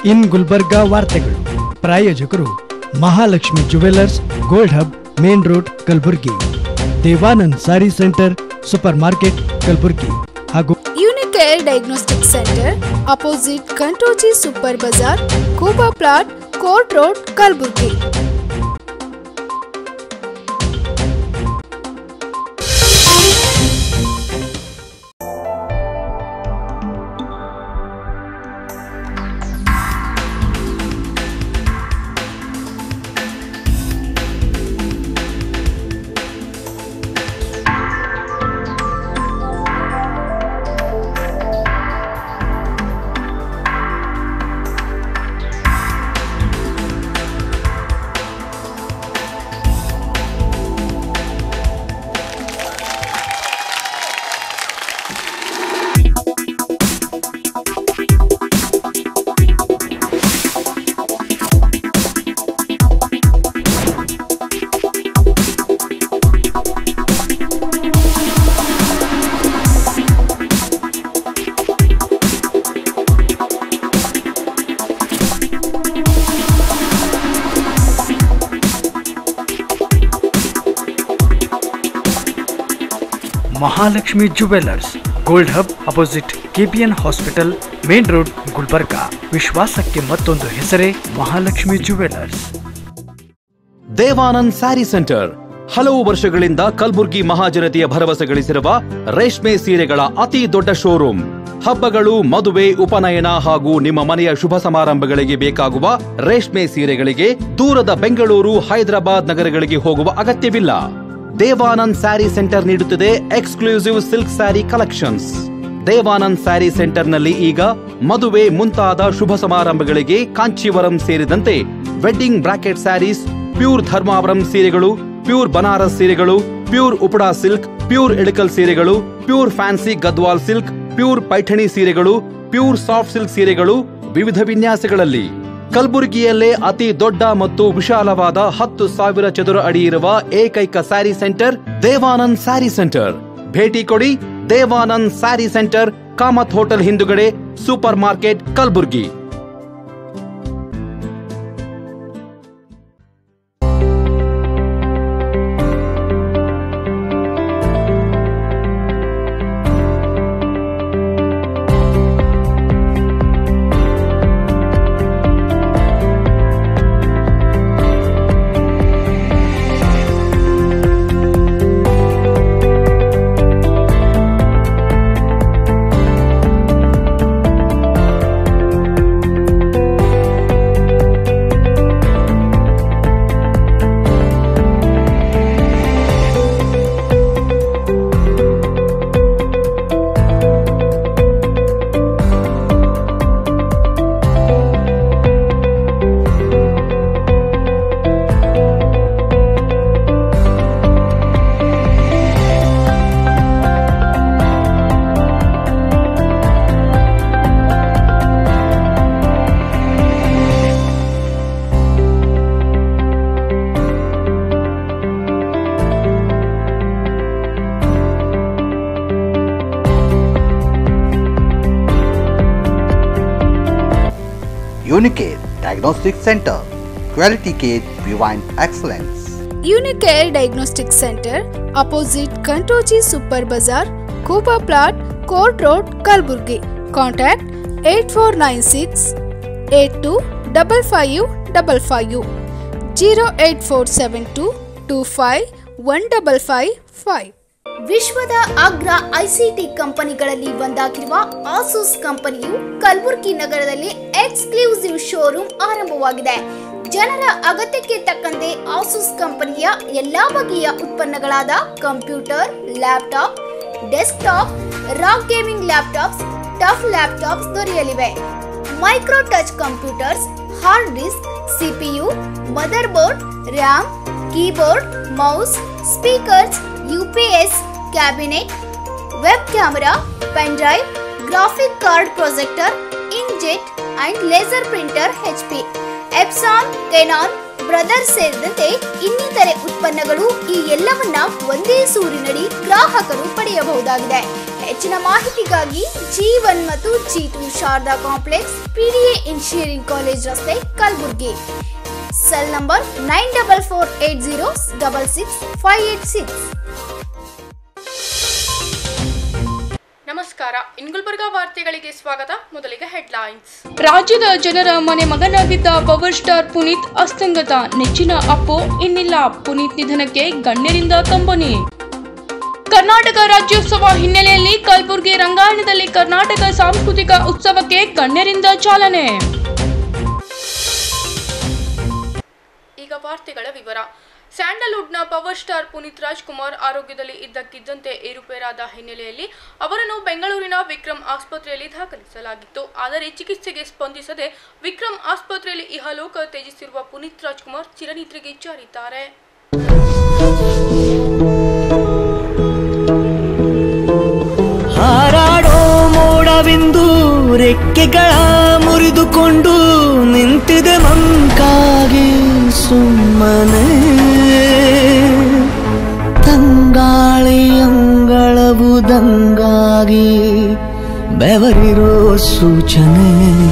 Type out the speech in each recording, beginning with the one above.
ಇನ್ ಗುಲ್ಬರ್ಗಾ ವಾರ್ತೆಗಳು ಪ್ರಾಯೋಜಕರು Mahalakshmi jewellers gold hub main road Kalaburagi Devanand saree centre super market Kalaburagi ಹಾಗೂ ಯುನಿಕೇರ್ ಡಯಾಗ್ನೋಸ್ಟಿಕ್ ಸೆಂಟರ್ ಅಪೋಸಿಟ್ ಕಂಟೋಜಿ super bazaar Khuba plot court road Kalaburagi Mahalakshmi jewellers gold hub opposite KPN hospital main road Gulbarga ವಿಶ್ವಾಸಕ್ಕೆ ಮತ್ತೊಂದು ಹೆಸರೇ Mahalakshmi jewellers Devanand saree centre ಹಲವು ವರ್ಷಗಳಿಂದ ಕಲ್ಬುರ್ಗಿ ಮಹಾಜನತೆಯ ಭರವಸೆ ಗಳಿಸಿರುವ ರೇಷ್ಮೆ ಸೀರೆಗಳ ಅತಿ ದೊಡ್ಡ ಶೋರೂಮ್ ಹಬ್ಬಗಳು ಮದುವೆ ಉಪನಯನ ಹಾಗೂ ನಿಮ್ಮ ಮನೆಯ ಶುಭ ಸಮಾರಂಭಗಳಿಗೆ ಬೇಕಾಗುವ ರೇಷ್ಮೆ ಸೀರೆಗಳಿಗೆ ದೂರದ ಬೆಂಗಳೂರು ಹೈದರಾಬಾದ್ ನಗರಗಳಿಗೆ ಹೋಗುವ ಅಗತ್ಯವಿಲ್ಲ ದೇವಾನಂದ್ ಸ್ಯಾರಿ ಸೆಂಟರ್ ನೀಡುತ್ತಿದೆ exclusive silk saree collections Devanand saree ಸೆಂಟರ್ನಲ್ಲಿ ಈಗ ಮದುವೆ ಮುಂತಾದ ಶುಭ ಸಮಾರಂಭಗಳಿಗೆ ಕಾಂಚೀವರಂ ಸೇರಿದಂತೆ wedding brocade sarees pure Dharmavaram ಸೀರೆಗಳು ಪ್ಯೂರ್ ಬನಾರಸ್ ಸೀರೆಗಳು pure Uppada silk pure Ilkal ಸೀರೆಗಳು pure fancy Gadwal silk pure Paithani ಸೀರೆಗಳು ಪ್ಯೂರ್ ಸಾಫ್ಟ್ ಸಿಲ್ಕ್ ಸೀರೆಗಳು ವಿವಿಧ ವಿನ್ಯಾಸಗಳಲ್ಲಿ ಕಲಬುರಗಿಯಲ್ಲೇ ಅತಿ ದೊಡ್ಡ ಮತ್ತು ವಿಶಾಲವಾದ ಹತ್ತು ಸಾವಿರ ಚದುರ ಅಡಿ ಇರುವ ಏಕೈಕ saree centre Devanand saree centre ಭೇಟಿ ಕೊಡಿ Devanand saree centre Kamath hotel ಹಿಂದುಗಡೆ super market Kalaburagi Unicare Diagnostic Center. Quality care beyond excellence. Unicare diagnostic centre opposite ಕಂಟೋಜಿ super bazaar Khuba plot court road Kalaburagi contact eight four nine six eight two double five double five zero eight four seven two two five one double five five ವಿಶ್ವದ ಅಗ್ರ ICT ಕಂಪನಿಗಳಲ್ಲಿ ಒಂದಾಗಿರುವ Asus ಕಂಪನಿಯು ಕಲಬುರಗಿ ನಗರದಲ್ಲಿ exclusive showroom ಆರಂಭವಾಗಿದೆ ಜನರ ಅಗತ್ಯಕ್ಕೆ ತಕ್ಕಂತೆ ಆಸೂಸ್ ಕಂಪನಿಯ ಎಲ್ಲಾ ಬಗೆಯ ಉತ್ಪನ್ನಗಳಾದ computer laptop desktop ROG gaming laptops TUF laptops ದೊರೆಯಲಿವೆ Micro Touch computers hard disk CPU motherboard RAM keyboard mouse speakers UPS cabinet web camera pen drive graphic card projector inkjet and laser printer HP Epson Canon Brothers ಸೇರಿದಂತೆ ಇನ್ನಿತರೆ ಉತ್ಪನ್ನಗಳು ಈ ಎಲ್ಲವನ್ನ ಒಂದೇ ಸೂರಿನಡಿ ಗ್ರಾಹಕರು ಪಡೆಯಬಹುದಾಗಿದೆ ಹೆಚ್ಚಿನ ಮಾಹಿತಿಗಾಗಿ ಜಿ ಒನ್ ಮತ್ತು G two Sharada complex PDA engineering college ರಸ್ತೆ Kalaburagi cell number nine double four eight zero double six five eight six ನಮಸ್ಕಾರ ಇನ್ಗುಲ್ಬರ್ಗ ವಾರ್ತೆಗಳಿಗೆ ಸ್ವಾಗತ ಮೊದಲಿಗೆ ಹೆಡ್ಲೈನ್ಸ್ ರಾಜ್ಯದ ಜನರ ಮನೆ ಮಗನಾಗಿದ್ದ ಪವರ್ ಸ್ಟಾರ್ ಪುನೀತ್ ಅಸ್ತಂಗತ ನೆಚ್ಚಿನ ಅಪ್ಪು ಇನ್ನಿಲ್ಲ ಪುನೀತ್ ನಿಧನಕ್ಕೆ ಗಣ್ಯರಿಂದ ಕಂಬನಿ ಕರ್ನಾಟಕ ರಾಜ್ಯೋತ್ಸವ ಹಿನ್ನೆಲೆಯಲ್ಲಿ ಕಲಬುರಗಿ ರಂಗಾಯಣದಲ್ಲಿ ಕರ್ನಾಟಕ ಸಾಂಸ್ಕೃತಿಕ ಉತ್ಸವಕ್ಕೆ ಗಣ್ಯರಿಂದ ಚಾಲನೆ ಈಗ ವಾರ್ತೆಗಳ ವಿವರ ಸ್ಯಾಂಡಲ್ವುಡ್ನ ಪವರ್ ಸ್ಟಾರ್ ಪುನೀತ್ ರಾಜ್ಕುಮಾರ್ ಆರೋಗ್ಯದಲ್ಲಿ ಇದ್ದಕ್ಕಿದ್ದಂತೆ ಏರುಪೇರಾದ ಹಿನ್ನೆಲೆಯಲ್ಲಿ ಅವರನ್ನು ಬೆಂಗಳೂರಿನ ವಿಕ್ರಮ್ ಆಸ್ಪತ್ರೆಯಲ್ಲಿ ದಾಖಲಿಸಲಾಗಿತ್ತು ಆದರೆ ಚಿಕಿತ್ಸೆಗೆ ಸ್ಪಂದಿಸದೆ ವಿಕ್ರಮ್ ಆಸ್ಪತ್ರೆಯಲ್ಲಿ ಇಹಲೋಕ ತ್ಯಜಿಸಿರುವ ಪುನೀತ್ ರಾಜ್ಕುಮಾರ್ ಚಿರನಿದ್ರೆಗೆ ಜಾರಿದ್ದಾರೆ ಹಾರಾಡೋ ಮೋಡವೆಂದು ರೆಕ್ಕೆಗಳ ಮುರಿದುಕೊಂಡು ನಿಂತಿದೆ ಮಂಕಾಗಿ ಸುಮ್ಮನೆ ತಂಗಾಳಿ ಅಂಗಳವು ದಂಗಾಗಿ ಬೆವರಿರೋ ಸೂಚನೆ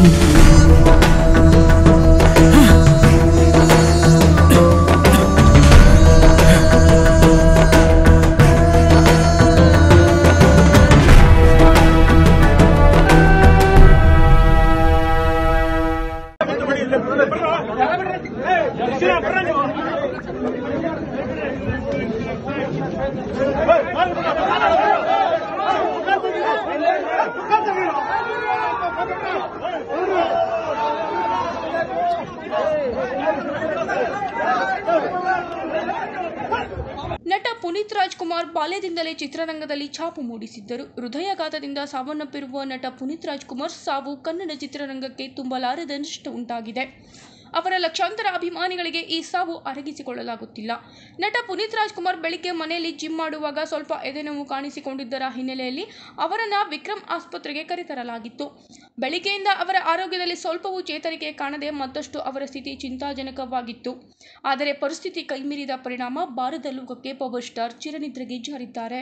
ನಟ ಪುನೀತ್ ರಾಜ್ಕುಮಾರ್ ಬಾಲ್ಯದಿಂದಲೇ ಚಿತ್ರರಂಗದಲ್ಲಿ ಛಾಪು ಮೂಡಿಸಿದ್ದರು ಹೃದಯಾಘಾತದಿಂದ ಸಾವನ್ನಪ್ಪಿರುವ ನಟ ಪುನೀತ್ ರಾಜ್ಕುಮಾರ್ ಸಾವು ಕನ್ನಡ ಚಿತ್ರರಂಗಕ್ಕೆ ತುಂಬಲಾರದ ನಷ್ಟ ಉಂಟಾಗಿದೆ ಅವರ ಲಕ್ಷಾಂತರ ಅಭಿಮಾನಿಗಳಿಗೆ ಈ ಸಾವು ಅರಗಿಸಿಕೊಳ್ಳಲಾಗುತ್ತಿಲ್ಲ ನಟ ಪುನೀತ್ ರಾಜ್ಕುಮಾರ್ ಬೆಳಿಗ್ಗೆ ಮನೆಯಲ್ಲಿ ಜಿಮ್ ಮಾಡುವಾಗ ಸ್ವಲ್ಪ ಎದೆನೋವು ಕಾಣಿಸಿಕೊಂಡಿದ್ದರ ಹಿನ್ನೆಲೆಯಲ್ಲಿ ಅವರನ್ನ ವಿಕ್ರಮ್ ಆಸ್ಪತ್ರೆಗೆ ಕರೆತರಲಾಗಿತ್ತು ಬೆಳಿಗ್ಗೆಯಿಂದ ಅವರ ಆರೋಗ್ಯದಲ್ಲಿ ಸ್ವಲ್ಪವೂ ಚೇತರಿಕೆ ಕಾಣದೆ ಮತ್ತಷ್ಟು ಅವರ ಸ್ಥಿತಿ ಚಿಂತಾಜನಕವಾಗಿತ್ತು ಆದರೆ ಪರಿಸ್ಥಿತಿ ಕೈಮೀರಿದ ಪರಿಣಾಮ ಬಾರದ ಲೋಕಕ್ಕೆ ಪವರ್ ಸ್ಟಾರ್ ಚಿರನಿದ್ರೆಗೆ ಜಾರಿದ್ದಾರೆ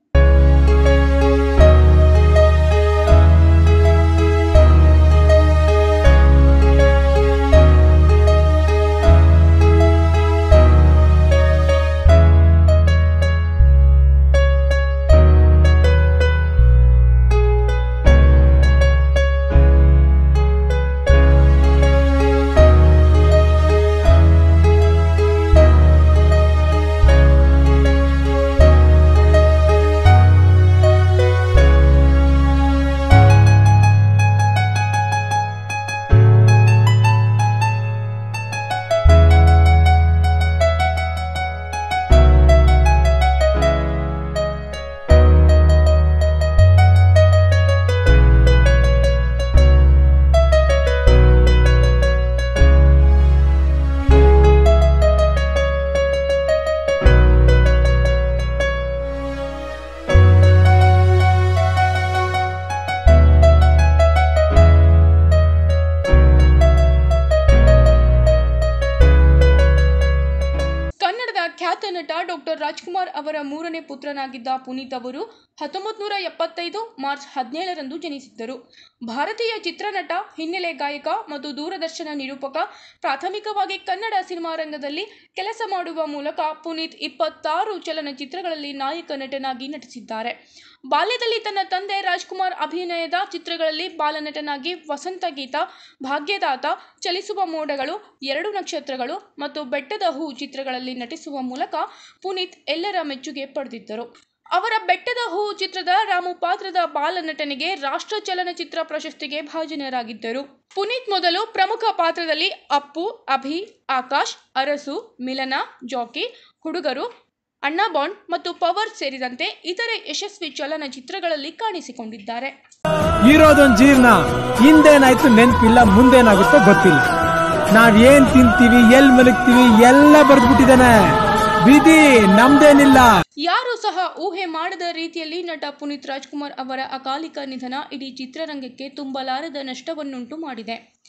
ಕನ್ನಡದ ಖ್ಯಾತ ನಟ ಡಾಕ್ಟರ್ ರಾಜ್ಕುಮಾರ್ ಅವರ ಮೂರನೇ ಪುತ್ರನಾಗಿದ್ದ ಪುನೀತ್ ಅವರು ಹತ್ತೊಂಬತ್ತು ನೂರ ಎಪ್ಪತ್ತೈದು ಮಾರ್ಚ್ ಹದಿನೇಳರಂದು ಜನಿಸಿದ್ದರು ಭಾರತೀಯ ಚಿತ್ರನಟ ಹಿನ್ನೆಲೆ ಗಾಯಕ ಮತ್ತು ದೂರದರ್ಶನ ನಿರೂಪಕ ಪ್ರಾಥಮಿಕವಾಗಿ ಕನ್ನಡ ಸಿನಿಮಾ ರಂಗದಲ್ಲಿ ಕೆಲಸ ಮಾಡುವ ಮೂಲಕ ಪುನೀತ್ ಇಪ್ಪತ್ತಾರು ಚಲನಚಿತ್ರಗಳಲ್ಲಿ ನಾಯಕ ನಟನಾಗಿ ನಟಿಸಿದ್ದಾರೆ ಬಾಲ್ಯದಲ್ಲಿ ತನ್ನ ತಂದೆ ರಾಜ್ಕುಮಾರ್ ಅಭಿನಯದ ಚಿತ್ರಗಳಲ್ಲಿ ಬಾಲನಟನಾಗಿ ವಸಂತ ಗೀತ ಭಾಗ್ಯದಾತ ಚಲಿಸುವ ಮೋಡಗಳು ಎರಡು ನಕ್ಷತ್ರಗಳು ಮತ್ತು ಬೆಟ್ಟದ ಹೂ ಚಿತ್ರಗಳಲ್ಲಿ ನಟಿಸುವ ಮೂಲಕ ಪುನೀತ್ ಎಲ್ಲರ ಮೆಚ್ಚುಗೆ ಪಡೆದಿದ್ದರು ಅವರ ಬೆಟ್ಟದ ಹೂ ಚಿತ್ರದ ರಾಮು ಪಾತ್ರದ ಬಾಲನಟನೆಗೆ ರಾಷ್ಟ್ರ ಚಲನಚಿತ್ರ ಪ್ರಶಸ್ತಿಗೆ ಭಾಜನರಾಗಿದ್ದರು ಪುನೀತ್ ಮೊದಲು ಪ್ರಮುಖ ಪಾತ್ರದಲ್ಲಿ ಅಪ್ಪು ಅಭಿ ಆಕಾಶ್ ಅರಸು ಮಿಲನ ಜಾಕಿ ಹುಡುಗರು ಅಣ್ಣಾ ಬಾಂಡ್ ಮತ್ತು ಪವರ್ ಸೇರಿದಂತೆ ಇತರೆ ಯಶಸ್ವಿ ಚಲನಚಿತ್ರಗಳಲ್ಲಿ ಕಾಣಿಸಿಕೊಂಡಿದ್ದಾರೆ ಇರೋದೊಂದ್ ಜೀರ್ಣ ಹಿಂದೇನಾಯ್ತು ನೆನ್ಪಿಲ್ಲ ಮುಂದೇನಾಗುತ್ತೋ ಗೊತ್ತಿಲ್ಲ ನಾವ್ ಏನ್ ತಿಂತೀವಿ ಎಲ್ ಮಲಗ್ತೀವಿ ಎಲ್ಲ ಬರ್ದ್ಬಿಟ್ಟಿದಾನೆ ವಿಧಿ ನಮ್ದೇನಿಲ್ಲ ಯಾರೂ ಸಹ ಊಹೆ ಮಾಡದ ರೀತಿಯಲ್ಲಿ ನಟ ಪುನೀತ್ ರಾಜ್ಕುಮಾರ್ ಅವರ ಅಕಾಲಿಕ ನಿಧನ ಇಡೀ ಚಿತ್ರರಂಗಕ್ಕೆ ತುಂಬಲಾರದ ನಷ್ಟವನ್ನುಂಟು ಮಾಡಿದೆ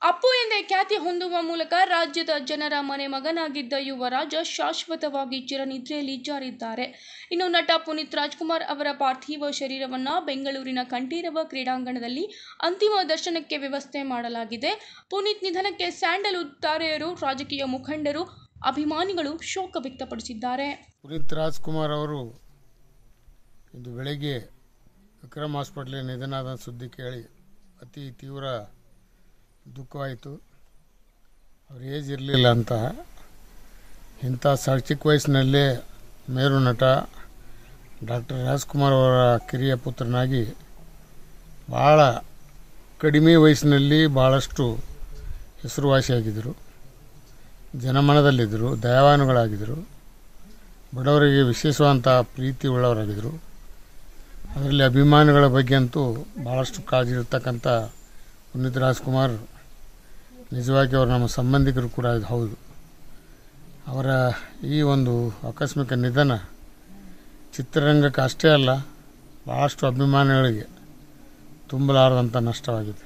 ಅಪ್ಪು ಎಂದೇ ಖ್ಯಾತಿ ಹೊಂದುವ ಮೂಲಕ ರಾಜ್ಯದ ಜನರ ಮನೆ ಮಗನಾಗಿದ್ದ ಯುವರಾಜ ಶಾಶ್ವತವಾಗಿ ಚಿರನಿದ್ರೆಯಲ್ಲಿ ಜಾರಿದ್ದಾರೆ ಇನ್ನು ನಟ ಪುನೀತ್ ರಾಜ್ಕುಮಾರ್ ಅವರ ಪಾರ್ಥಿವ ಶರೀರವನ್ನು ಬೆಂಗಳೂರಿನ ಕಂಠೀರವ ಕ್ರೀಡಾಂಗಣದಲ್ಲಿ ಅಂತಿಮ ದರ್ಶನಕ್ಕೆ ವ್ಯವಸ್ಥೆ ಮಾಡಲಾಗಿದೆ ಪುನೀತ್ ನಿಧನಕ್ಕೆ ಸ್ಯಾಂಡಲ್ವುಡ್ ತಾರೆಯರು ರಾಜಕೀಯ ಮುಖಂಡರು ಅಭಿಮಾನಿಗಳು ಶೋಕ ವ್ಯಕ್ತಪಡಿಸಿದ್ದಾರೆ ಪುನೀತ್ ರಾಜ್ಕುಮಾರ್ ಅವರು ಇಂದು ಬೆಳಗ್ಗೆ ವಿಕ್ರಮ್ ಹಾಸ್ಪಿಟ್ಲಿಗೆ ನಿಧನಾದ ಸುದ್ದಿ ಕೇಳಿ ಅತಿ ತೀವ್ರ ದುಃಖವಾಯಿತು ಅವ್ರ ಏಜ್ ಇರಲಿಲ್ಲ ಅಂತ ಇಂಥ ಸ ಚಿಕ್ಕ ವಯಸ್ಸಿನಲ್ಲೇ ಮೇರು ನಟ ಡಾಕ್ಟರ್ ರಾಜ್ಕುಮಾರ್ ಅವರ ಕಿರಿಯ ಪುತ್ರನಾಗಿ ಭಾಳ ಕಡಿಮೆ ವಯಸ್ಸಿನಲ್ಲಿ ಭಾಳಷ್ಟು ಹೆಸರುವಾಸಿಯಾಗಿದ್ದರು ಜನಮನದಲ್ಲಿದ್ದರು ದಯಾವಾನುಗಳಾಗಿದ್ದರು ಬಡವರಿಗೆ ವಿಶೇಷವಾದಂಥ ಪ್ರೀತಿ ಉಳ್ಳವರಾಗಿದ್ದರು ಅದರಲ್ಲಿ ಅಭಿಮಾನಿಗಳ ಬಗ್ಗೆ ಅಂತೂ ಭಾಳಷ್ಟು ಕಾಳಜಿ ಇರ್ತಕ್ಕಂಥ ಪುನೀತ್ ರಾಜ್ಕುಮಾರ್ ನಿಜವಾಗಿ ಅವರು ನಮ್ಮ ಸಂಬಂಧಿಕರು ಕೂಡ ಇದು ಹೌದು ಅವರ ಈ ಒಂದು ಆಕಸ್ಮಿಕ ನಿಧನ ಚಿತ್ರರಂಗಕ್ಕೆ ಅಷ್ಟೇ ಅಲ್ಲ ಭಾಳಷ್ಟು ಅಭಿಮಾನಿಗಳಿಗೆ ತುಂಬಲಾರದಂಥ ನಷ್ಟವಾಗಿದೆ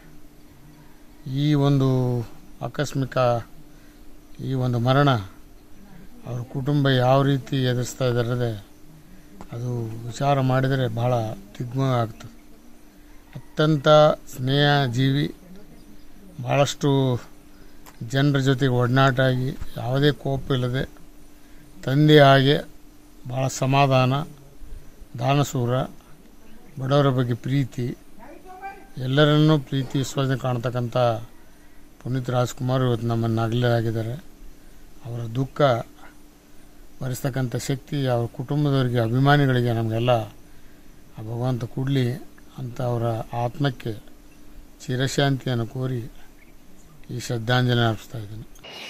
ಈ ಒಂದು ಆಕಸ್ಮಿಕ ಈ ಒಂದು ಮರಣ ಅವ್ರ ಕುಟುಂಬ ಯಾವ ರೀತಿ ಎದುರಿಸ್ತಾ ಇದ್ದಾರೆ ಅದು ವಿಚಾರ ಮಾಡಿದರೆ ಬಹಳ ದಿಗ್ಮ ಆಗ್ತದೆ ಅತ್ಯಂತ ಸ್ನೇಹ ಜೀವಿ ಭಾಳಷ್ಟು ಜನರ ಜೊತೆಗೆ ಒಡನಾಟ ಆಗಿ ಯಾವುದೇ ಕೋಪ ಇಲ್ಲದೆ ತಂದೆ ಹಾಗೆ ಭಾಳ ಸಮಾಧಾನ ದಾನಸೂರ ಬಡವರ ಬಗ್ಗೆ ಪ್ರೀತಿ ಎಲ್ಲರನ್ನೂ ಪ್ರೀತಿ ವಿಶ್ವಾಸ ಕಾಣ್ತಕ್ಕಂಥ ಪುನೀತ್ ರಾಜ್ಕುಮಾರ್ ಇವತ್ತು ನಮ್ಮನ್ನು ಅಗಲಿಯಾಗಿದ್ದಾರೆ ಅವರ ದುಃಖ ಭರಿಸ್ತಕ್ಕಂಥ ಶಕ್ತಿ ಅವ್ರ ಕುಟುಂಬದವರಿಗೆ ಅಭಿಮಾನಿಗಳಿಗೆ ನಮಗೆಲ್ಲ ಆ ಭಗವಂತ ಕೊಡಲಿ ಅಂತ ಅವರ ಆತ್ಮಕ್ಕೆ ಚಿರಶಾಂತಿಯನ್ನು ಕೋರಿ ಈ ಶ್ರದ್ಧಾಂಜಲಿ ಅರ್ಪಿಸ್ತಾ ಇದ್ದೀನಿ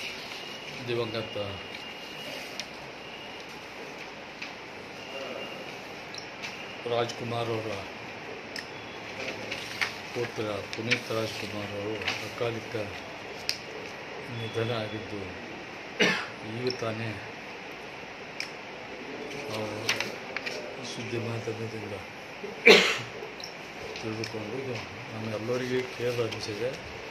ದಿವಂಗತ ರಾಜ್ಕುಮಾರ್ ಅವರ ಪುತ್ರ ಪುನೀತ್ ರಾಜ್ಕುಮಾರ್ ಅವರು ಅಕಾಲಿಕ ನಿಧನ ಆಗಿದ್ದು ಈಗ ತಾನೇ ನಾವು ಸುದ್ದಿ ಮಾಧ್ಯಮದಿಂದ ತಿಳಿದುಕೊಂಡು ಇದು ನಮ್ಮೆಲ್ಲರಿಗೂ ಕೇಳ ಅನಿಸಿದೆ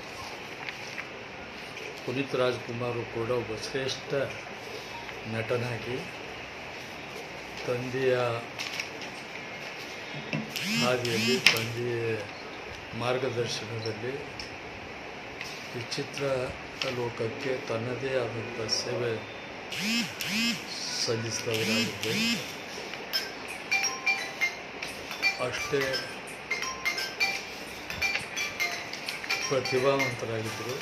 ಪುನೀತ್ ರಾಜ್ಕುಮಾರ್ ಕೂಡ ಒಬ್ಬ ಶ್ರೇಷ್ಠ ನಟನಾಗಿ ತಂದೆಯ ಹಾದಿಯಲ್ಲಿ ತಂದೆಯ ಮಾರ್ಗದರ್ಶನದಲ್ಲಿ ಈ ಚಿತ್ರ ಲೋಕಕ್ಕೆ ತನ್ನದೇ ಆದಂಥ ಸೇವೆ ಸಲ್ಲಿಸಿದವರಾಗಿದ್ದೆ ಅಷ್ಟೇ ಪ್ರತಿಭಾವಂತರಾಗಿದ್ದರು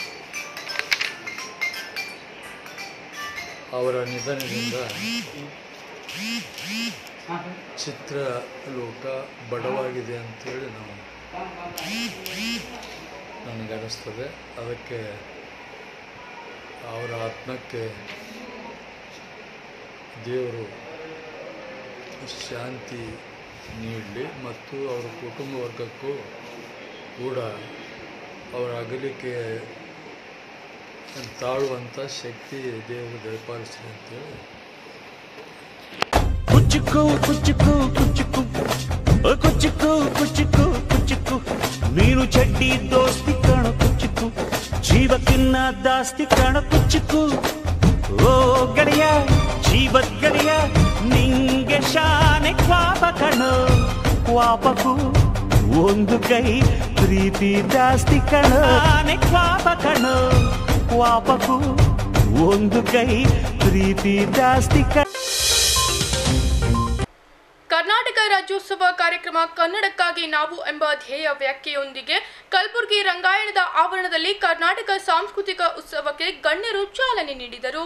ಅವರ ನಿಧನದಿಂದ ಚಿತ್ರ ಲೋಕ ಬಡವಾಗಿದೆ ಅಂತೇಳಿ ನಾವು ನನಗನ್ನಿಸ್ತದೆ ಅದಕ್ಕೆ ಅವರ ಆತ್ಮಕ್ಕೆ ದೇವರು ಶಾಂತಿ ನೀಡಲಿ ಮತ್ತು ಅವರ ಕುಟುಂಬ ವರ್ಗಕ್ಕೂ ಕೂಡ ಅವರ ಅಗಲಿಕೆ ತಾಳುವಂಥ ಶಕ್ತಿ ದೇವರು ದಯಪಾಲಿಸಲಿ ಅಂತೇಳಿ ಕುಚ್ಚುಕು ಕುಚ್ಚುಕು ಕುಚ್ಚುಕು ಓ ಕುಚ್ಚುಕು ಕುಚ್ಚುಕು ಕುಚ್ಚುಕು ನೀನು ಚಡ್ಡಿ ದೋಸ್ತಿ ಕಾಣ ಕುಚ್ಚುಕು ಜೀವಕ್ಕಿನ್ನ ದಾಸ್ತಿ ಕಾಣ ಕುಚ್ಚುಕು ಓ ಗೆಳೆಯ ಜೀವದ್ ಗೆಳೆಯ ನಿಂಗೆ ಶಾನೆ ಕ್ವಾಪ ಕಣೋ ಕ್ವಾಪಕು ಒಂದು ಕೈ ಪ್ರೀತಿ ಜಾಸ್ತಿ ಕಣೋ ಆನೆ ಕ್ವಾಪ ಕಣೋ ಕ್ವಾಪಕು ಒಂದು ಕೈ ಪ್ರೀತಿ ಜಾಸ್ತಿ ಕಣ ಕರ್ನಾಟಕ ರಾಜ್ಯೋತ್ಸವ ಕಾರ್ಯಕ್ರಮ ಕನ್ನಡಕ್ಕಾಗಿ ನಾವು ಎಂಬ ಧ್ಯೇಯ ವ್ಯಾಖ್ಯೆಯೊಂದಿಗೆ ಕಲಬುರಗಿ ರಂಗಾಯಣದ ಆವರಣದಲ್ಲಿ ಕರ್ನಾಟಕ ಸಾಂಸ್ಕೃತಿಕ ಉತ್ಸವಕ್ಕೆ ಗಣ್ಯರು ಚಾಲನೆ ನೀಡಿದರು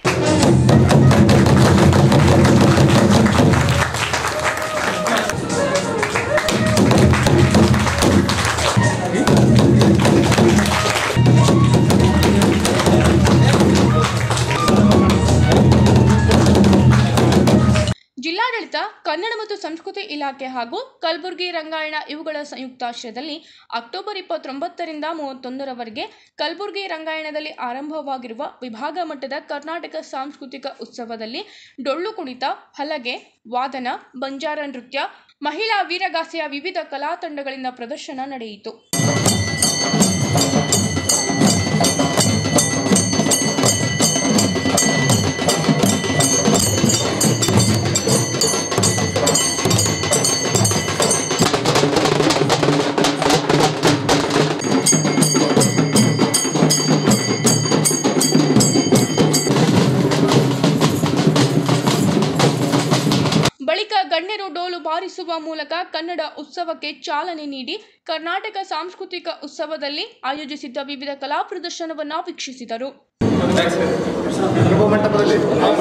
ಜಿಲ್ಲಾಡಳಿತ ಕನ್ನಡ ಮತ್ತು ಸಂಸ್ಕೃತಿ ಇಲಾಖೆ ಹಾಗೂ ಕಲಬುರಗಿ ರಂಗಾಯಣ ಇವುಗಳ ಸಂಯುಕ್ತಾಶ್ರಯದಲ್ಲಿ ಅಕ್ಟೋಬರ್ ಇಪ್ಪತ್ತೊಂಬತ್ತರಿಂದ ಮೂವತ್ತೊಂದರವರೆಗೆ ಕಲಬುರಗಿ ರಂಗಾಯಣದಲ್ಲಿ ಆರಂಭವಾಗಿರುವ ವಿಭಾಗ ಮಟ್ಟದ ಕರ್ನಾಟಕ ಸಾಂಸ್ಕೃತಿಕ ಉತ್ಸವದಲ್ಲಿ ಡೊಳ್ಳು ಕುಣಿತ ಹಲಗೆ ವಾದನ ಬಂಜಾರ ನೃತ್ಯ ಮಹಿಳಾ ವೀರಗಾಸೆಯ ವಿವಿಧ ಕಲಾ ತಂಡಗಳಿಂದ ಪ್ರದರ್ಶನ ನಡೆಯಿತು ನಡೆಸುವ ಮೂಲಕ ಕನ್ನಡ ಉತ್ಸವಕ್ಕೆ ಚಾಲನೆ ನೀಡಿ ಕರ್ನಾಟಕ ಸಾಂಸ್ಕೃತಿಕ ಉತ್ಸವದಲ್ಲಿ ಆಯೋಜಿಸಿದ್ದ ವಿವಿಧ ಕಲಾ ಪ್ರದರ್ಶನವನ್ನು ವೀಕ್ಷಿಸಿದರು ಮಂಟಪದಲ್ಲಿ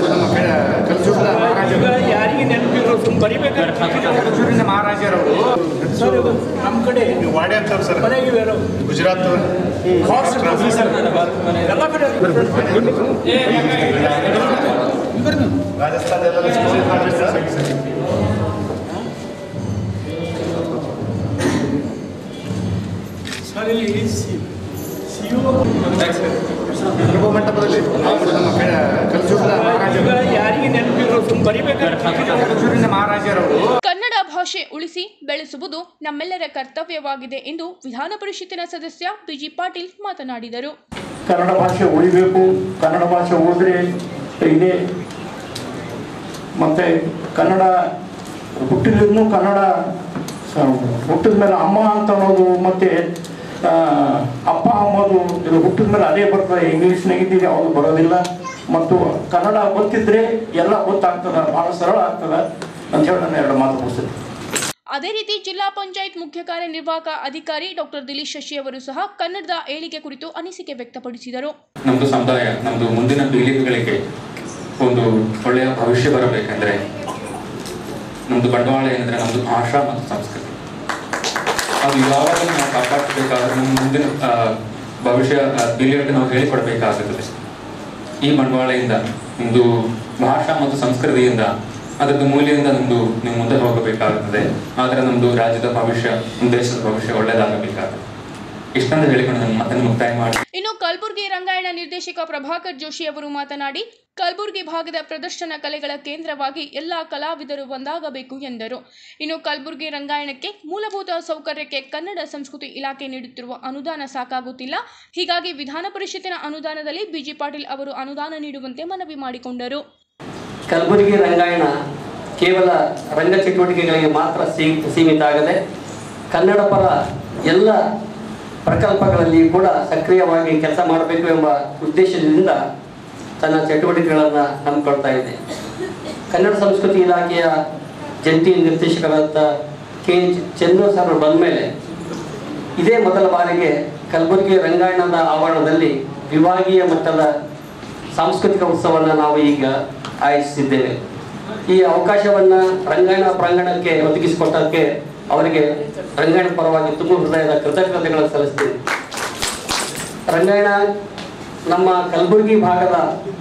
ಯಾರಿಗೆ ನೆನಪಿರೋ ಬರಿಬೇಕಾದ್ರೆ ಮಹಾರಾಜರವರು ನಮ್ಮ ಕಡೆ ವಾಡೆ ಅಂತ ಸರ್ ಗುಜರಾತ್ ಎಲ್ಲ ಕಡೆ ರಾಜಸ್ಥಾನ ಸರ್ ಇಲ್ಲಿ ಮಂಟಪದಲ್ಲಿ ಯಾರಿಗೆ ನೆನಪಿರೋ ಬರಿಬೇಕಾದ್ರೆ ಮಹಾರಾಜರವರು ಕನ್ನಡ ಭಾಷೆ ಉಳಿಸಿ ಬೆಳೆಸುವುದು ನಮ್ಮೆಲ್ಲರ ಕರ್ತವ್ಯವಾಗಿದೆ ಎಂದು ವಿಧಾನ ಪರಿಷತ್ತಿನ ಸದಸ್ಯ ಬಿಜಿ ಪಾಟೀಲ್ ಮಾತನಾಡಿದರು ಕನ್ನಡ ಭಾಷೆ ಉಳಿಬೇಕು ಕನ್ನಡ ಭಾಷೆ ಉಳಿದ್ರೆ ಇದೆ ಮತ್ತು ಕನ್ನಡ ಹುಟ್ಟಿದ್ರೂ ಕನ್ನಡ ಹುಟ್ಟಿದ ಮೇಲೆ ಅಮ್ಮ ಅಂತ ಅನ್ನೋದು ಮತ್ತು ಅಪ್ಪ ಅಂಬೋದು ಇದು ಹುಟ್ಟಿದ ಮೇಲೆ ಅದೇ ಬರ್ತದೆ ಇಂಗ್ಲೀಷ್ನಾಗ ಇದ್ದಿದ್ದು ಯಾವುದು ಬರೋದಿಲ್ಲ ಮತ್ತು ಕನ್ನಡ ಗೊತ್ತಿದ್ರೆ ಎಲ್ಲ ಗೊತ್ತಾಗ್ತದೆ ಭಾಳ ಸರಳ ಆಗ್ತದೆ ಅಂತ ಹೇಳಿ ನಾನು ಎರಡು ಮಾತು ಮುಗಿಸ್ತೀನಿ ಅದೇ ರೀತಿ ಜಿಲ್ಲಾ ಪಂಚಾಯತ್ ಮುಖ್ಯ ಕಾರ್ಯನಿರ್ವಾಹಕ ಅಧಿಕಾರಿ ಡಾಕ್ಟರ್ ದಿಲೀಶ್ ಶಶಿ ಅವರು ಸಹ ಕನ್ನಡದ ಏಳಿಗೆ ಕುರಿತು ಅನಿಸಿಕೆ ವ್ಯಕ್ತಪಡಿಸಿದರು ನಮ್ಮದು ಸಮುದಾಯ ನಮ್ಮದು ಮುಂದಿನ ಪೀಳಿಗೆಗಳಿಗೆ ಒಂದು ಒಳ್ಳೆಯ ಭವಿಷ್ಯ ಬರಬೇಕಂದ್ರೆ ನಮ್ಮದು ಬಂಡವಾಳ ಏನಂದ್ರೆ ನಮ್ಮದು ಭಾಷಾ ಮತ್ತು ಸಂಸ್ಕೃತಿ ಅದು ಯಾವಾಗಲೂ ನಾವು ಕಾಪಾಡಬೇಕಾದ್ರೆ ನಮ್ಮ ಮುಂದಿನ ಆ, ಭವಿಷ್ಯ ಆ, ಪೀಳಿಗೆಗೆ ನಾವು ಹೇಳಿಕೊಡಬೇಕಾಗುತ್ತದೆ ಈ ಬಂಡವಾಳದಿಂದ ಒಂದು ಭಾಷಾ ಮತ್ತು ಸಂಸ್ಕೃತಿಯಿಂದ ಅದರದ್ದು ಮೂಲ್ಯದಿಂದ ನಮ್ಮದು ನೀವು ಮುಂದೆ ಹೋಗಬೇಕಾಗುತ್ತದೆ ಆದರೆ ನಮ್ಮದು ರಾಜ್ಯದ ಭವಿಷ್ಯ ನಮ್ಮ ದೇಶದ ಭವಿಷ್ಯ ಒಳ್ಳೆಯದಾಗಬೇಕಾಗುತ್ತೆ ಇಷ್ಟೊಂದು ಹೇಳಿಕೊಂಡು ನನ್ನ ಮಾತನ್ನು ಮುಕ್ತಾಯ ಮಾಡಿ ಇನ್ನು ಕಲಬುರಗಿ ರಂಗಾಯಣ ನಿರ್ದೇಶಕ ಪ್ರಭಾಕರ್ ಜೋಶಿ ಅವರು ಮಾತನಾಡಿ ಕಲಬುರಗಿ ಭಾಗದ ಪ್ರದರ್ಶನ ಕಲೆಗಳ ಕೇಂದ್ರವಾಗಿ ಎಲ್ಲ ಕಲಾವಿದರು ಒಂದಾಗಬೇಕು ಎಂದರು ಇನ್ನು ಕಲಬುರಗಿ ರಂಗಾಯಣಕ್ಕೆ ಮೂಲಭೂತ ಸೌಕರ್ಯಕ್ಕೆ ಕನ್ನಡ ಸಂಸ್ಕೃತಿ ಇಲಾಖೆ ನೀಡುತ್ತಿರುವ ಅನುದಾನ ಸಾಕಾಗುತ್ತಿಲ್ಲ ಹೀಗಾಗಿ ವಿಧಾನ ಪರಿಷತ್ತಿನ ಅನುದಾನದಲ್ಲಿ ಬಿಜಿ ಪಾಟೀಲ್ ಅವರು ಅನುದಾನ ನೀಡುವಂತೆ ಮನವಿ ಮಾಡಿಕೊಂಡರು ಕಲಬುರಗಿ ರಂಗಾಯಣ ಕೇವಲ ರಂಗ ಚಟುವಟಿಕೆಗಳಿಗೆ ಮಾತ್ರ ಸೀ ಸೀಮಿತ ಆಗದೆ ಕನ್ನಡ ಪರ ಎಲ್ಲ ಪ್ರಕಲ್ಪಗಳಲ್ಲಿ ಕೂಡ ಸಕ್ರಿಯವಾಗಿ ಕೆಲಸ ಮಾಡಬೇಕು ಎಂಬ ಉದ್ದೇಶದಿಂದ ತನ್ನ ಚಟುವಟಿಕೆಗಳನ್ನು ಹಮ್ಮಿಕೊಳ್ತಾ ಇದೆ ಕನ್ನಡ ಸಂಸ್ಕೃತಿ ಇಲಾಖೆಯ ಜಂಟಿ ನಿರ್ದೇಶಕರಾದ ಕೆ ಚಂದ್ರು ಸರ್ ಬಂದ ಮೇಲೆ ಇದೇ ಮೊದಲ ಬಾರಿಗೆ ಕಲಬುರಗಿ ರಂಗಾಯಣದ ಆವರಣದಲ್ಲಿ ವಿಭಾಗೀಯ ಮಟ್ಟದ ಸಾಂಸ್ಕೃತಿಕ ಉತ್ಸವವನ್ನು ನಾವು ಈಗ ಆಯೋಜಿಸಿದ್ದೇವೆ ಈ ಅವಕಾಶವನ್ನು ರಂಗಾಯಣ ಪ್ರಾಂಗಣಕ್ಕೆ ಒದಗಿಸಿಕೊಟ್ಟಕ್ಕೆ ಅವರಿಗೆ ರಂಗಾಯಣ ಪರವಾಗಿ ತುಂಬ ಹೃದಯದ ಕೃತಜ್ಞತೆಗಳನ್ನು ಸಲ್ಲಿಸ್ತೀನಿ ರಂಗಾಯಣ ನಮ್ಮ ಕಲಬುರಗಿ ಭಾಗದ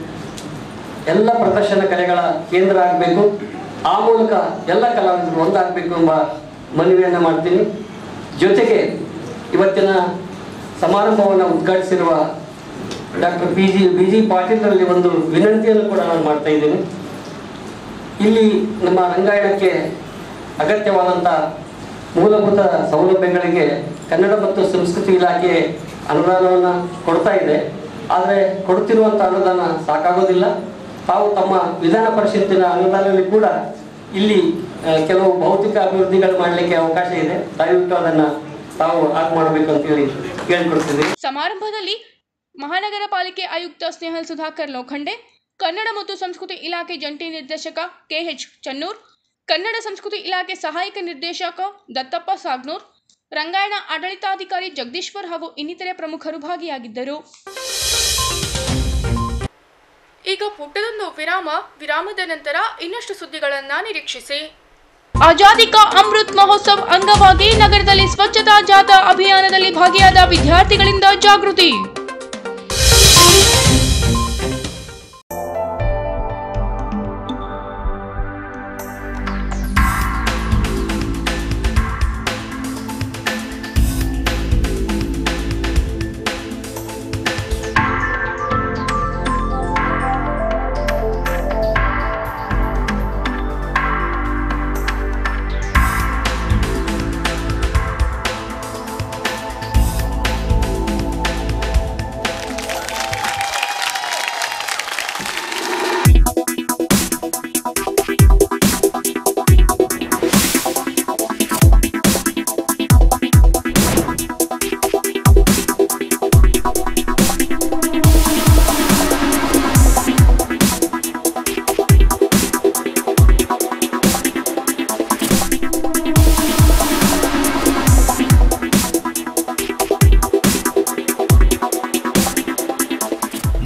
ಎಲ್ಲ ಪ್ರದರ್ಶನ ಕಲೆಗಳ ಕೇಂದ್ರ ಆಗಬೇಕು ಆ ಮೂಲಕ ಎಲ್ಲ ಕಲಾವಿದರು ಒಂದಾಗಬೇಕು ಎಂಬ ಮನವಿಯನ್ನು ಮಾಡ್ತೀನಿ ಜೊತೆಗೆ ಇವತ್ತಿನ ಸಮಾರಂಭವನ್ನು ಉದ್ಘಾಟಿಸಿರುವ doctor P G B G ಪಾಟೀಲ್ರಲ್ಲಿ ಒಂದು ವಿನಂತಿಯನ್ನು ಕೂಡ ನಾನು ಮಾಡ್ತಾ ಇದ್ದೀನಿ ಇಲ್ಲಿ ನಮ್ಮ ರಂಗಾಯಣಕ್ಕೆ ಅಗತ್ಯವಾದಂಥ ಮೂಲಭೂತ ಸೌಲಭ್ಯಗಳಿಗೆ ಕನ್ನಡ ಮತ್ತು ಸಂಸ್ಕೃತಿ ಇಲಾಖೆ ಅನುದಾನವನ್ನು ಕೊಡ್ತಾ ಇದೆ ಆದರೆ ಕೊಡ್ತಿರುವಂಥ ಅನುದಾನ ಸಾಕಾಗೋದಿಲ್ಲ ತಾವು ತಮ್ಮ ವಿಧಾನ ಪರಿಷತ್ತಿನ ಅನುದಾನದಲ್ಲಿ ಕೂಡ ಇಲ್ಲಿ ಆ, ಕೆಲವು ಭೌತಿಕ ಅಭಿವೃದ್ಧಿಗಳು ಮಾಡಲಿಕ್ಕೆ ಅವಕಾಶ ಇದೆ ದಯವಿಟ್ಟು ಅದನ್ನು ತಾವು ಆಗ್ ಮಾಡಬೇಕು ಅಂತೇಳಿ ಕೇಳ್ಕೊಡ್ತೀನಿ ಸಮಾರಂಭದಲ್ಲಿ ಮಹಾನಗರ ಪಾಲಿಕೆ ಆಯುಕ್ತ ಸ್ನೇಹಲ್ ಸುಧಾಕರ್ ಲೋಖಂಡೆ ಕನ್ನಡ ಮತ್ತು ಸಂಸ್ಕೃತಿ ಇಲಾಖೆ ಜಂಟಿ ನಿರ್ದೇಶಕ ಕೆಎಚ್ ಚನ್ನೂರ್ ಕನ್ನಡ ಸಂಸ್ಕೃತಿ ಇಲಾಖೆ ಸಹಾಯಕ ನಿರ್ದೇಶಕ ದತ್ತಪ್ಪ ಸಾಗ್ನೂರ್ ರಂಗಾಯಣ ಆಡಳಿತಾಧಿಕಾರಿ ಜಗದೀಶ್ವರ್ ಹಾಗೂ ಇನ್ನಿತರೆ ಪ್ರಮುಖರು ಭಾಗಿಯಾಗಿದ್ದರು ಈಗ ಪುಟ್ಟದೊಂದು ವಿರಾಮ ವಿರಾಮದ ನಂತರ ಇನ್ನಷ್ಟು ಸುದ್ದಿಗಳನ್ನ ನಿರೀಕ್ಷಿಸಿ ಆಜಾದಿ ಕಾ ಅಮೃತ್ ಮಹೋತ್ಸವ್ ಅಂಗವಾಗಿ ನಗರದಲ್ಲಿ ಸ್ವಚ್ಛತಾ ಜಾಥಾ ಅಭಿಯಾನದಲ್ಲಿ ಭಾಗಿಯಾದ ವಿದ್ಯಾರ್ಥಿಗಳಿಂದ ಜಾಗೃತಿ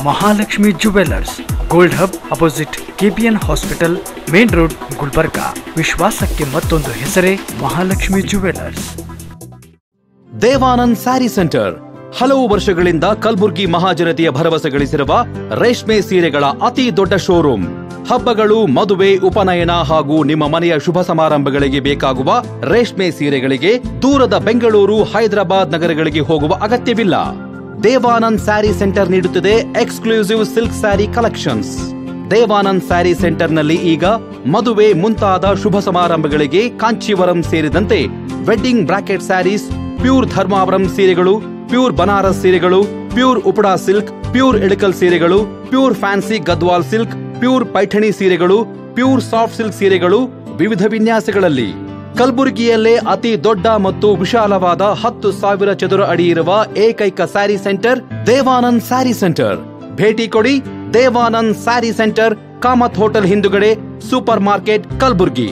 Mahalakshmi jewellers gold hub opposite KPN hospital main road Gulbarga ವಿಶ್ವಾಸಕ್ಕೆ ಮತ್ತೊಂದು ಹೆಸರೇ Mahalakshmi jewellers Devanand saree centre ಹಲವು ವರ್ಷಗಳಿಂದ ಕಲ್ಬುರ್ಗಿ ಮಹಾಜನತೆಯ ಭರವಸೆ ಗಳಿಸಿರುವ ರೇಷ್ಮೆ ಸೀರೆಗಳ ಅತಿ ದೊಡ್ಡ ಶೋರೂಮ್ ಹಬ್ಬಗಳು ಮದುವೆ ಉಪನಯನ ಹಾಗೂ ನಿಮ್ಮ ಮನೆಯ ಶುಭ ಸಮಾರಂಭಗಳಿಗೆ ಬೇಕಾಗುವ ರೇಷ್ಮೆ ಸೀರೆಗಳಿಗೆ ದೂರದ ಬೆಂಗಳೂರು ಹೈದರಾಬಾದ್ ನಗರಗಳಿಗೆ ಹೋಗುವ ಅಗತ್ಯವಿಲ್ಲ ದೇವಾನಂದ್ ಸ್ಯಾರಿ ಸೆಂಟರ್ ನೀಡುತ್ತಿದೆ exclusive silk saree collections Devanand saree ಸೆಂಟರ್ನಲ್ಲಿ ಈಗ ಮದುವೆ ಮುಂತಾದ ಶುಭ ಸಮಾರಂಭಗಳಿಗೆ ಕಾಂಚೀವರಂ ಸೇರಿದಂತೆ wedding brocade sarees pure Dharmavaram ಸೀರೆಗಳು ಪ್ಯೂರ್ ಬನಾರಸ್ ಸೀರೆಗಳು pure Uppada silk pure Ilkal ಸೀರೆಗಳು pure fancy Gadwal silk pure Paithani ಸೀರೆಗಳು ಪ್ಯೂರ್ ಸಾಫ್ಟ್ ಸಿಲ್ಕ್ ಸೀರೆಗಳು ವಿವಿಧ ವಿನ್ಯಾಸಗಳಲ್ಲಿ ಕಲಬುರಗಿಯಲ್ಲೇ ಅತಿ ದೊಡ್ಡ ಮತ್ತು ವಿಶಾಲವಾದ ಹತ್ತು ಸಾವಿರ ಚದುರ ಅಡಿ ಇರುವ ಏಕೈಕ saree centre Devanand saree centre ಭೇಟಿ ಕೊಡಿ Devanand saree centre Kamath hotel ಹಿಂದುಗಡೆ super market Kalaburagi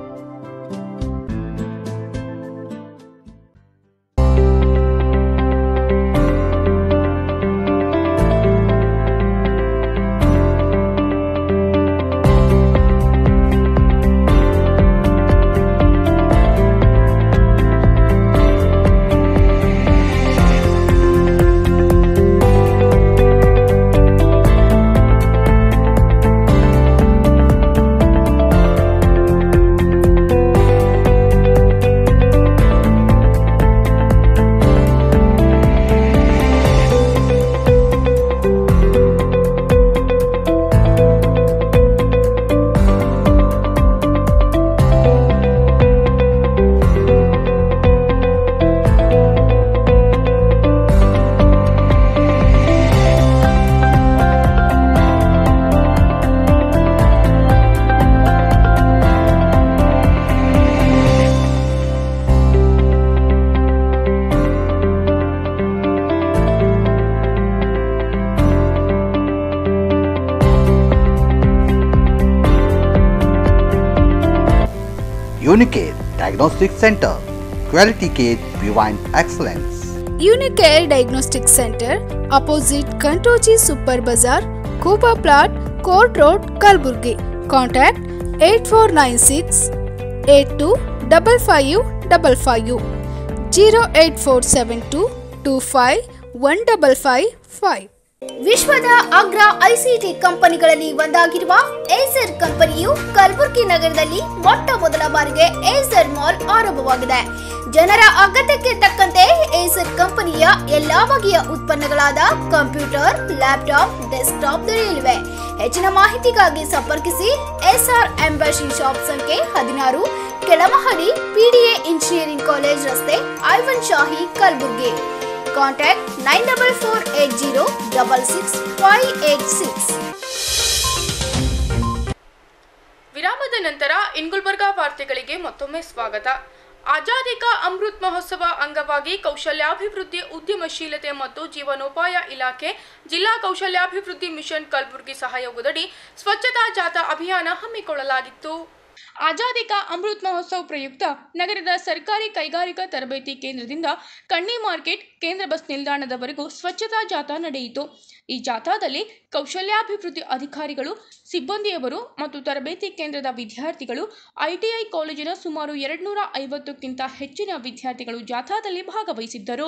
Unicare Diagnostic Center. Quality care beyond excellence. Unicare diagnostic centre opposite ಕಂಟೋಜಿ super bazaar Khuba plot court road Kalaburagi contact eight four nine six eight two double five double five zero eight four seven two two five one double five five ವಿಶ್ವದ ಅಗ್ರ ICT ಕಂಪನಿಗಳಲ್ಲಿ ಒಂದಾಗಿರುವ Acer ಕಂಪನಿಯು ಕಲಬುರಗಿ ನಗರದಲ್ಲಿ ಮೊಟ್ಟ ಮೊದಲ ಬಾರಿಗೆ ಏಸರ್ ಮಾಲ್ ಆರಂಭವಾಗಿದೆ ಜನರ ಅಗತ್ಯಕ್ಕೆ ತಕ್ಕಂತೆ ಏಸರ್ ಕಂಪನಿಯ ಎಲ್ಲಾ ಬಗೆಯ ಉತ್ಪನ್ನಗಳಾದ ಕಂಪ್ಯೂಟರ್ ಲ್ಯಾಪ್ಟಾಪ್ ಡೆಸ್ಕ್ಟಾಪ್ ದೊರೆಯಲಿವೆ ಹೆಚ್ಚಿನ ಮಾಹಿತಿಗಾಗಿ ಸಂಪರ್ಕಿಸಿ ಎಸ್ಆರ್ ಎಂಬಸಿ ಶಾಪ್ ಸಂಖ್ಯೆ ಹದಿನಾರು ಕೆಳಮಹಡಿ ಪಿಡಿಎ ಇಂಜಿನಿಯರಿಂಗ್ ಕಾಲೇಜ್ ರಸ್ತೆ Aiwan Shahi Kalaburagi contact nine double four eight zero double six five eight six ವಿರಾಮದ ನಂತರ ಇನ್ಗುಲ್ಬರ್ಗಾ ವಾರ್ತೆಗಳಿಗೆ ಮತ್ತೊಮ್ಮೆ ಸ್ವಾಗತ ಆಜಾದಿ ಕಾ ಅಮೃತ್ ಮಹೋತ್ಸವ ಅಂಗವಾಗಿ ಕೌಶಲ್ಯಾಭಿವೃದ್ಧಿ ಉದ್ಯಮಶೀಲತೆ ಮತ್ತು ಜೀವನೋಪಾಯ ಇಲಾಖೆ ಜಿಲ್ಲಾ ಕೌಶಲ್ಯಾಭಿವೃದ್ಧಿ ಮಿಷನ್ ಕಲಬುರಗಿ ಸಹಯೋಗದಡಿ ಸ್ವಚ್ಛತಾ ಜಾಥಾ ಅಭಿಯಾನ ಹಮ್ಮಿಕೊಳ್ಳಲಾಗಿತ್ತು ಆಜಾದಿ ಕಾ ಅಮೃತ್ ಮಹೋತ್ಸವ ಪ್ರಯುಕ್ತ ನಗರದ ಸರ್ಕಾರಿ ಕೈಗಾರಿಕಾ ತರಬೇತಿ ಕೇಂದ್ರದಿಂದ ಕಣ್ಣಿ ಮಾರ್ಕೆಟ್ ಕೇಂದ್ರ ಬಸ್ ನಿಲ್ದಾಣದವರೆಗೂ ಸ್ವಚ್ಛತಾ ಜಾಥಾ ನಡೆಯಿತು ಈ ಜಾಥಾದಲ್ಲಿ ಕೌಶಲ್ಯಾಭಿವೃದ್ಧಿ ಅಧಿಕಾರಿಗಳು ಸಿಬ್ಬಂದಿಯವರು ಮತ್ತು ತರಬೇತಿ ಕೇಂದ್ರದ ವಿದ್ಯಾರ್ಥಿಗಳು ಐಟಿಐ ಕಾಲೇಜಿನ ಸುಮಾರು ಎರಡ್ನೂರ ಐವತ್ತಕ್ಕಿಂತ ಹೆಚ್ಚಿನ ವಿದ್ಯಾರ್ಥಿಗಳು ಜಾಥಾದಲ್ಲಿ ಭಾಗವಹಿಸಿದ್ದರು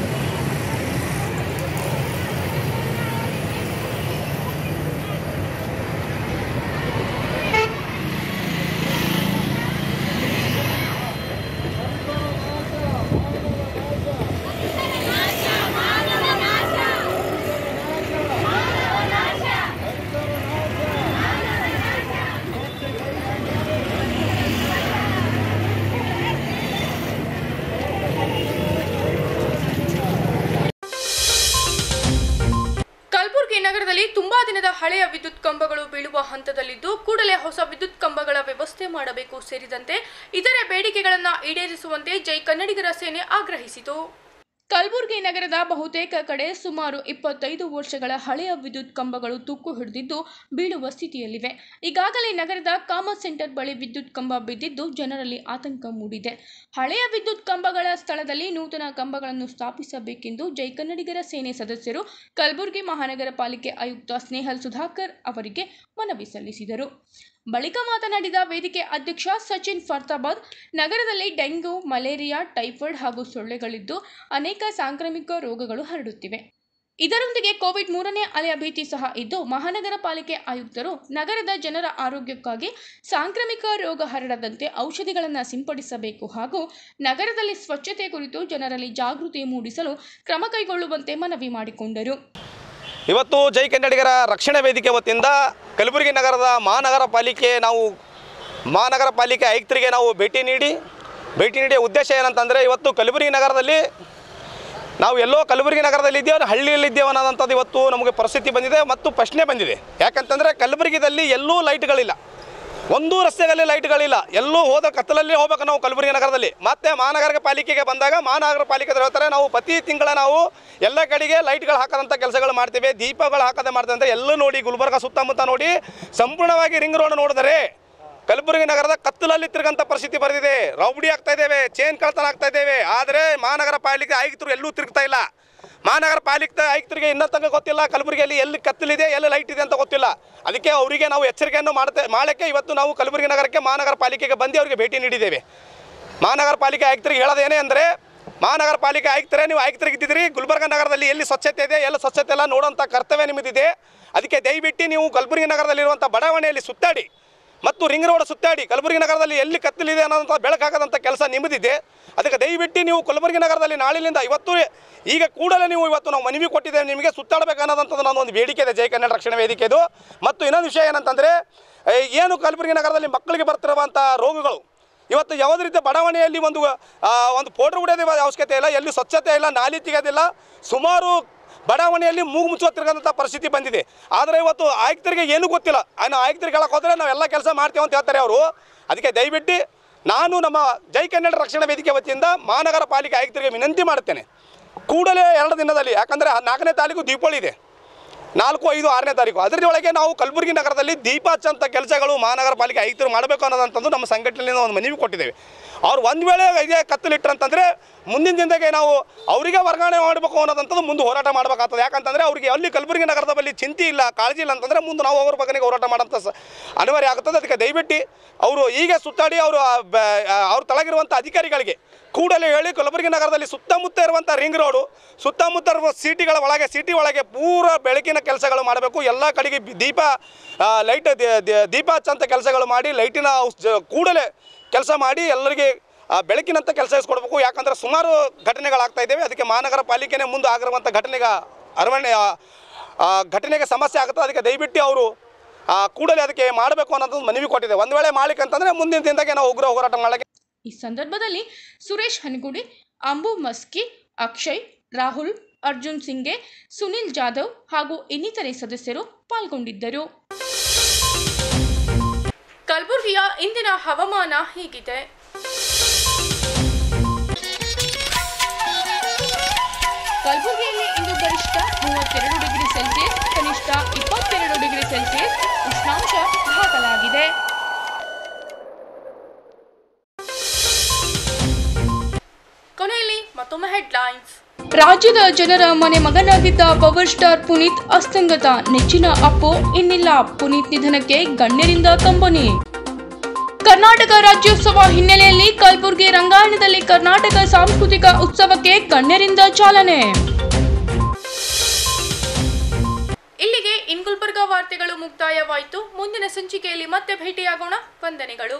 ಕಲಬುರಗಿ ನಗರದಲ್ಲಿ ತುಂಬಾ ದಿನದ ಹಳೆಯ ವಿದ್ಯುತ್ ಕಂಬಗಳು ಬೀಳುವ ಹಂತದಲ್ಲಿದ್ದು ಕೂಡಲೇ ಹೊಸ ವಿದ್ಯುತ್ ಕಂಬಗಳ ವ್ಯವಸ್ಥೆ ಮಾಡಬೇಕು ಸೇರಿದಂತೆ ಇತರೆ ಬೇಡಿಕೆಗಳನ್ನು ಈಡೇರಿಸುವಂತೆ ಜೈ ಕನ್ನಡಿಗರ ಸೇನೆ ಆಗ್ರಹಿಸಿತು ಕಲಬುರಗಿ ನಗರದ ಬಹುತೇಕ ಕಡೆ ಸುಮಾರು ಇಪ್ಪತ್ತೈದು ವರ್ಷಗಳ ಹಳೆಯ ವಿದ್ಯುತ್ ಕಂಬಗಳು ತುಕ್ಕು ಹಿಡಿದಿದ್ದು ಬೀಳುವ ಸ್ಥಿತಿಯಲ್ಲಿವೆ ಈಗಾಗಲೇ ನಗರದ ಕಾಮ ಸೆಂಟರ್ ಬಳಿ ವಿದ್ಯುತ್ ಕಂಬ ಬಿದ್ದಿದ್ದು ಜನರಲ್ಲಿ ಆತಂಕ ಮೂಡಿದೆ ಹಳೆಯ ವಿದ್ಯುತ್ ಕಂಬಗಳ ಸ್ಥಳದಲ್ಲಿ ನೂತನ ಕಂಬಗಳನ್ನು ಸ್ಥಾಪಿಸಬೇಕೆಂದು ಜೈ ಕನ್ನಡಿಗರ ಸೇನೆ ಸದಸ್ಯರು ಕಲಬುರಗಿ ಮಹಾನಗರ ಪಾಲಿಕೆ ಆಯುಕ್ತ ಸ್ನೇಹಲ್ ಸುಧಾಕರ್ ಅವರಿಗೆ ಮನವಿ ಸಲ್ಲಿಸಿದರು ಬಳಿಕ ಮಾತನಾಡಿದ ವೇದಿಕೆ ಅಧ್ಯಕ್ಷ ಸಚಿನ್ ಫರ್ತಾಬಾದ್ ನಗರದಲ್ಲಿ ಡೆಂಗು ಮಲೇರಿಯಾ ಟೈಫಾಯ್ಡ್ ಹಾಗೂ ಸೊಳ್ಳೆಗಳಿದ್ದು ಅನೇಕ ಸಾಂಕ್ರಾಮಿಕ ರೋಗಗಳು ಹರಡುತ್ತಿವೆ ಇದರೊಂದಿಗೆ ಕೋವಿಡ್ ಮೂರನೇ ಅಲೆಯ ಭೀತಿ ಸಹ ಇದ್ದು ಮಹಾನಗರ ಪಾಲಿಕೆ ಆಯುಕ್ತರು ನಗರದ ಜನರ ಆರೋಗ್ಯಕ್ಕಾಗಿ ಸಾಂಕ್ರಾಮಿಕ ರೋಗ ಹರಡದಂತೆ ಔಷಧಿಗಳನ್ನು ಸಿಂಪಡಿಸಬೇಕು ಹಾಗೂ ನಗರದಲ್ಲಿ ಸ್ವಚ್ಛತೆ ಕುರಿತು ಜನರಲ್ಲಿ ಜಾಗೃತಿ ಮೂಡಿಸಲು ಕ್ರಮ ಕೈಗೊಳ್ಳುವಂತೆ ಮನವಿ ಮಾಡಿಕೊಂಡರು ಇವತ್ತು ಜೈ ಕನ್ನಡಿಗರ ರಕ್ಷಣಾ ವೇದಿಕೆ ವತಿಯಿಂದ ಕಲಬುರಗಿ ನಗರದ ಮಹಾನಗರ ಪಾಲಿಕೆ ನಾವು ಮಹಾನಗರ ಪಾಲಿಕೆ ಆಯುಕ್ತರಿಗೆ ನಾವು ಭೇಟಿ ನೀಡಿ ಭೇಟಿ ನೀಡಿಯ ಉದ್ದೇಶ ಏನಂತಂದರೆ ಇವತ್ತು ಕಲಬುರಗಿ ನಗರದಲ್ಲಿ ನಾವು ಎಲ್ಲೋ ಕಲಬುರಗಿ ನಗರದಲ್ಲಿ ಇದ್ದೇವೆ ಹಳ್ಳಿಯಲ್ಲಿ ಇದ್ದೇವೆ ಅನ್ನೋದಂಥದ್ದು ಇವತ್ತು ನಮಗೆ ಪರಿಸ್ಥಿತಿ ಬಂದಿದೆ ಮತ್ತು ಪ್ರಶ್ನೆ ಬಂದಿದೆ ಯಾಕಂತಂದರೆ ಕಲಬುರಗಿದಲ್ಲಿ ಎಲ್ಲೂ ಲೈಟ್ಗಳಿಲ್ಲ ಒಂದೂ ರಸ್ತೆಗಳಲ್ಲಿ ಲೈಟ್ಗಳಿಲ್ಲ ಎಲ್ಲೂ ಹೋದ ಕತ್ತಲಲ್ಲಿ ಹೋಗ್ಬೇಕು ನಾವು ಕಲಬುರಗಿ ನಗರದಲ್ಲಿ ಮತ್ತೆ ಮಹಾನಗರ ಪಾಲಿಕೆಗೆ ಬಂದಾಗ ಮಹಾನಗರ ಪಾಲಿಕೆ ಹೇಳ್ತಾರೆ ನಾವು ಪ್ರತಿ ತಿಂಗಳ ನಾವು ಎಲ್ಲ ಕಡೆಗೆ ಲೈಟ್ಗಳು ಹಾಕೋದಂಥ ಕೆಲಸಗಳು ಮಾಡ್ತೇವೆ ದೀಪಗಳು ಹಾಕದೆ ಮಾಡ್ತೇವೆ ಅಂತ ಎಲ್ಲ ನೋಡಿ ಗುಲ್ಬರ್ಗ ಸುತ್ತಮುತ್ತ ನೋಡಿ ಸಂಪೂರ್ಣವಾಗಿ ರಿಂಗ್ ರೋಡ್ ನೋಡಿದರೆ ಕಲಬುರಗಿ ನಗರದ ಕತ್ತಲಲ್ಲಿ ತಿರುಗಂಥ ಪರಿಸ್ಥಿತಿ ಬರೆದಿದೆ ರೌಡಿ ಆಗ್ತಾ ಇದ್ದೇವೆ ಚೇನ್ ಕಳ್ತನ ಆಗ್ತಾ ಇದ್ದೇವೆ ಆದರೆ ಮಹಾನಗರ ಪಾಲಿಕೆ ಆಯುಕ್ತರು ಎಲ್ಲೂ ತಿರುಗ್ತಾ ಇಲ್ಲ ಮಹಾನಗರ ಪಾಲಿಕೆ ಆಯುಕ್ತರಿಗೆ ಇನ್ನೂ ತನಕ ಗೊತ್ತಿಲ್ಲ ಕಲಬುರಗಿಯಲ್ಲಿ ಎಲ್ಲಿ ಕತ್ತಲಿದೆ ಎಲ್ಲಿ ಲೈಟ್ ಇದೆ ಅಂತ ಗೊತ್ತಿಲ್ಲ ಅದಕ್ಕೆ ಅವರಿಗೆ ನಾವು ಎಚ್ಚರಿಕೆಯನ್ನು ಮಾಡ್ತೇ ಮಾಡಕ್ಕೆ ಇವತ್ತು ನಾವು ಕಲಬುರಗಿ ನಗರಕ್ಕೆ ಮಹಾನಗರ ಪಾಲಿಕೆಗೆ ಬಂದು ಅವರಿಗೆ ಭೇಟಿ ನೀಡಿದ್ದೇವೆ ಮಹಾನಗರ ಪಾಲಿಕೆ ಆಯುಕ್ತರಿಗೆ ಹೇಳೋದೇನೆ ಅಂದರೆ ಮಹಾನಗರ ಪಾಲಿಕೆ ಆಯುಕ್ತರೇ ನೀವು ಆಯುಕ್ತರಿಗೆ ಇದ್ದಿದ್ರಿ ಗುಲ್ಬರ್ಗ ನಗರದಲ್ಲಿ ಎಲ್ಲಿ ಸ್ವಚ್ಛತೆ ಇದೆ ಎಲ್ಲ ಸ್ವಚ್ಛತೆ ಎಲ್ಲ ನೋಡುವಂಥ ಕರ್ತವ್ಯ ನಿಮ್ಮದಿದೆ ಅದಕ್ಕೆ ದಯವಿಟ್ಟು ನೀವು ಕಲಬುರಗಿ ನಗರದಲ್ಲಿರುವಂಥ ಬಡಾವಣೆಯಲ್ಲಿ ಸುತ್ತಾಡಿ ಮತ್ತು ರಿಂಗ್ ರೋಡ್ ಸುತ್ತಾಡಿ ಕಲಬುರಗಿ ನಗರದಲ್ಲಿ ಎಲ್ಲಿ ಕತ್ತಲಿದೆ ಅನ್ನೋಂಥ ಬೆಳಕಾಗದಂಥ ಕೆಲಸ ನಿಮ್ಮದಿದೆ ಅದಕ್ಕೆ ದಯವಿಟ್ಟು ನೀವು ಕಲಬುರಗಿ ನಗರದಲ್ಲಿ ನಾಳಿನಿಂದ ಇವತ್ತು ಈಗ ಕೂಡಲೇ ನೀವು ಇವತ್ತು ನಾವು ಮನವಿ ಕೊಟ್ಟಿದ್ದೇವೆ ನಿಮಗೆ ಸುತ್ತಾಡಬೇಕು ಅನ್ನೋದಂಥದ್ದು ನನ್ನ ಒಂದು ಬೇಡಿಕೆ ಇದೆ ಜೈ ಕನ್ನಡ ರಕ್ಷಣಾ ವೇದಿಕೆದು ಮತ್ತು ಇನ್ನೊಂದು ವಿಷಯ ಏನಂತಂದರೆ ಏ, ಏನು ಕಲಬುರಗಿ ನಗರದಲ್ಲಿ ಮಕ್ಕಳಿಗೆ ಬರ್ತಿರುವಂಥ ರೋಗಗಳು ಇವತ್ತು ಯಾವುದೇ ರೀತಿಯ ಬಡಾವಣೆಯಲ್ಲಿ ಒಂದು ಆ, ಒಂದು ಪೌಡ್ರ್ ಹೊಡೆಯೋದೇ ಅವಶ್ಯಕತೆ ಇಲ್ಲ ಎಲ್ಲಿ ಸ್ವಚ್ಛತೆ ಇಲ್ಲ ನಾಲಿ ತೆಗೆಯೋದಿಲ್ಲ ಸುಮಾರು ಬಡಾವಣೆಯಲ್ಲಿ ಮೂಗು ಮುಚ್ಚುವ ತಿರುಗಂಥ ಪರಿಸ್ಥಿತಿ ಬಂದಿದೆ ಆದರೆ ಇವತ್ತು ಆಯುಕ್ತರಿಗೆ ಏನೂ ಗೊತ್ತಿಲ್ಲ ಇನ್ನು ಆಯುಕ್ತರಿಗೆ ಹೇಳಕ್ಕೆ ಹೋದರೆ ನಾವು ಎಲ್ಲ ಕೆಲಸ ಮಾಡ್ತೇವೆ ಅಂತ ಹೇಳ್ತಾರೆ ಅವರು ಅದಕ್ಕೆ ದಯವಿಟ್ಟು ನಾನು ನಮ್ಮ ಜೈ ಕನ್ನಡ ರಕ್ಷಣಾ ವೇದಿಕೆ ವತಿಯಿಂದ ಮಹಾನಗರ ಪಾಲಿಕೆ ಆಯುಕ್ತರಿಗೆ ವಿನಂತಿ ಮಾಡುತ್ತೇನೆ ಕೂಡಲೇ ಎರಡು ದಿನದಲ್ಲಿ ಯಾಕಂದರೆ ನಾಲ್ಕನೇ ತಾರೀಕು ದೀಪಾವಳಿ ಇದೆ ನಾಲ್ಕು ಐದು ಆರನೇ ತಾರೀಕು ಅದರೊಳಗೆ ನಾವು ಕಲಬುರಗಿ ನಗರದಲ್ಲಿ ದೀಪ ಹಚ್ಚಂಥ ಕೆಲಸಗಳು ಮಹಾನಗರ ಪಾಲಿಕೆ ಆಯುಕ್ತರು ಮಾಡಬೇಕು ಅನ್ನೋದಂಥದ್ದು ನಮ್ಮ ಸಂಘಟನೆಯಿಂದ ಒಂದು ಮನವಿ ಕೊಟ್ಟಿದ್ದೇವೆ ಅವ್ರು ಒಂದು ವೇಳೆ ಇದೇ ಕತ್ತಲಿಟ್ರಂತಂದರೆ ಮುಂದಿನ ದಿನದಾಗೆ ನಾವು ಅವರಿಗೆ ವರ್ಗಾವಣೆ ಮಾಡಬೇಕು ಅನ್ನೋದಂಥದ್ದು ಮುಂದೆ ಹೋರಾಟ ಮಾಡಬೇಕಾಗ್ತದೆ ಯಾಕಂತಂದರೆ ಅವರಿಗೆ ಅಲ್ಲಿ ಕಲಬುರಗಿ ನಗರದ ಬಳಿ ಚಿಂತೆ ಇಲ್ಲ ಕಾಳಜಿ ಇಲ್ಲ ಅಂತಂದರೆ ಮುಂದೆ ನಾವು ಅವ್ರ ಬಗ್ಗೆ ಹೋರಾಟ ಮಾಡೋಂಥ ಸ ಅನಿವಾರ್ಯ ಆಗುತ್ತದೆ ಅದಕ್ಕೆ ದಯವಿಟ್ಟು ಅವರು ಈಗ ಸುತ್ತಾಡಿ ಅವರು ಅವ್ರ ತಳಗಿರುವಂಥ ಅಧಿಕಾರಿಗಳಿಗೆ ಕೂಡಲೇ ಹೇಳಿ ಕಲಬುರಗಿ ನಗರದಲ್ಲಿ ಸುತ್ತಮುತ್ತ ಇರುವಂಥ ರಿಂಗ್ ರೋಡು ಸುತ್ತಮುತ್ತ ಇರುವ ಸಿಟಿಗಳ ಒಳಗೆ ಸಿಟಿ ಒಳಗೆ ಪೂರ ಬೆಳಕಿನ ಕೆಲಸಗಳು ಮಾಡಬೇಕು ಎಲ್ಲ ಕಡೆಗೆ ಬಿ- ದೀಪ ಆ, ಲೈಟ್ ದ- ದ- ದೀಪ ಹಚ್ಚಂಥ ಕೆಲಸಗಳು ಮಾಡಿ ಲೈಟಿನ ಔಸ್- ಜ- ಕೂಡಲೇ ಕೆಲಸ ಮಾಡಿ ಎಲ್ಲರಿಗೆ ಆ, ಬೆಳಕಿನಂಥ ಕೆಲಸ ಇಸ್ಕೊಡ್ಬೇಕು ಯಾಕಂದ್ರೆ ಸುಮಾರು ಘಟನೆಗಳಾಗ್ತಾ ಇದ್ದೇವೆ ಅದಕ್ಕೆ ಮಹಾನಗರ ಪಾಲಿಕೆನೇ ಮುಂದೆ ಆಗಿರುವಂಥ ಘಟನೆಗೆ ಅರವಣೆ ಆ, ಆ, ಘಟನೆಗೆ ಸಮಸ್ಯೆ ಆಗುತ್ತೆ ಅದಕ್ಕೆ ದಯವಿಟ್ಟು ಅವರು ಆ, ಕೂಡಲೇ ಅದಕ್ಕೆ ಮಾಡಬೇಕು ಅನ್ನೋದು ಮನವಿ ಕೊಟ್ಟಿದೆ ಒಂದು ವೇಳೆ ಮಾಡ್ಲಿಕ್ಕೆ ಅಂತಂದರೆ ಮುಂದಿನ ದಿನದಾಗೆ ನಾವು ಉಗ್ರ ಹೋರಾಟ ಮಾಡಲಿಕ್ಕೆ ಈ ಸಂದರ್ಭದಲ್ಲಿ ಸುರೇಶ್ ಹನಗುಡಿ ಅಂಬು ಮಸ್ಕಿ ಅಕ್ಷಯ್ ರಾಹುಲ್ ಅರ್ಜುನ್ ಸಿಂಗೆ ಸುನಿಲ್ ಜಾಧವ್ ಹಾಗೂ ಇನ್ನಿತರೆ ಸದಸ್ಯರು ಪಾಲ್ಗೊಂಡಿದ್ದರು ಕಲಬುರಗಿಯ ಇಂದಿನ ಹವಾಮಾನ ಹೀಗಿದೆ ಕಲಬುರಗಿಯಲ್ಲಿ ಇಂದು ಗರಿಷ್ಠ ಮೂವತ್ತೆರಡು ಡಿಗ್ರಿ ಸೆಲ್ಸಿಯಸ್ ಕನಿಷ್ಠ ಇಪ್ಪತ್ತೆರಡು ಡಿಗ್ರಿ ಸೆಲ್ಸಿಯಸ್ ಉಷ್ಣಾಂಶ ದಾಖಲಾಗಿದೆ ಕೊನೆಯಲ್ಲಿ ಮತ್ತೊಮ್ಮೆ ಹೆಡ್ಲೈನ್ಸ್ ರಾಜ್ಯದ ಜನರ ಮನೆ ಮಗನಾಗಿದ್ದ ಪವರ್ ಸ್ಟಾರ್ ಪುನೀತ್ ಅಸ್ತಂಗತ ನೆಚ್ಚಿನ ಅಪ್ಪು ಇನ್ನಿಲ್ಲ ಪುನೀತ್ ನಿಧನಕ್ಕೆ ಗಣ್ಯರಿಂದ ಕಂಬನಿ ಕರ್ನಾಟಕ ರಾಜ್ಯೋತ್ಸವ ಹಿನ್ನೆಲೆಯಲ್ಲಿ ಕಲಬುರಗಿ ರಂಗಾಯಣದಲ್ಲಿ ಕರ್ನಾಟಕ ಸಾಂಸ್ಕೃತಿಕ ಉತ್ಸವಕ್ಕೆ ಗಣ್ಯರಿಂದ ಚಾಲನೆ ಇಲ್ಲಿಗೆ ಇನ್ ಗುಲ್ಬರ್ಗ ವಾರ್ತೆಗಳು ಮುಕ್ತಾಯವಾಯಿತು ಮುಂದಿನ ಸಂಚಿಕೆಯಲ್ಲಿ ಮತ್ತೆ ಭೇಟಿಯಾಗೋಣ ವಂದನೆಗಳು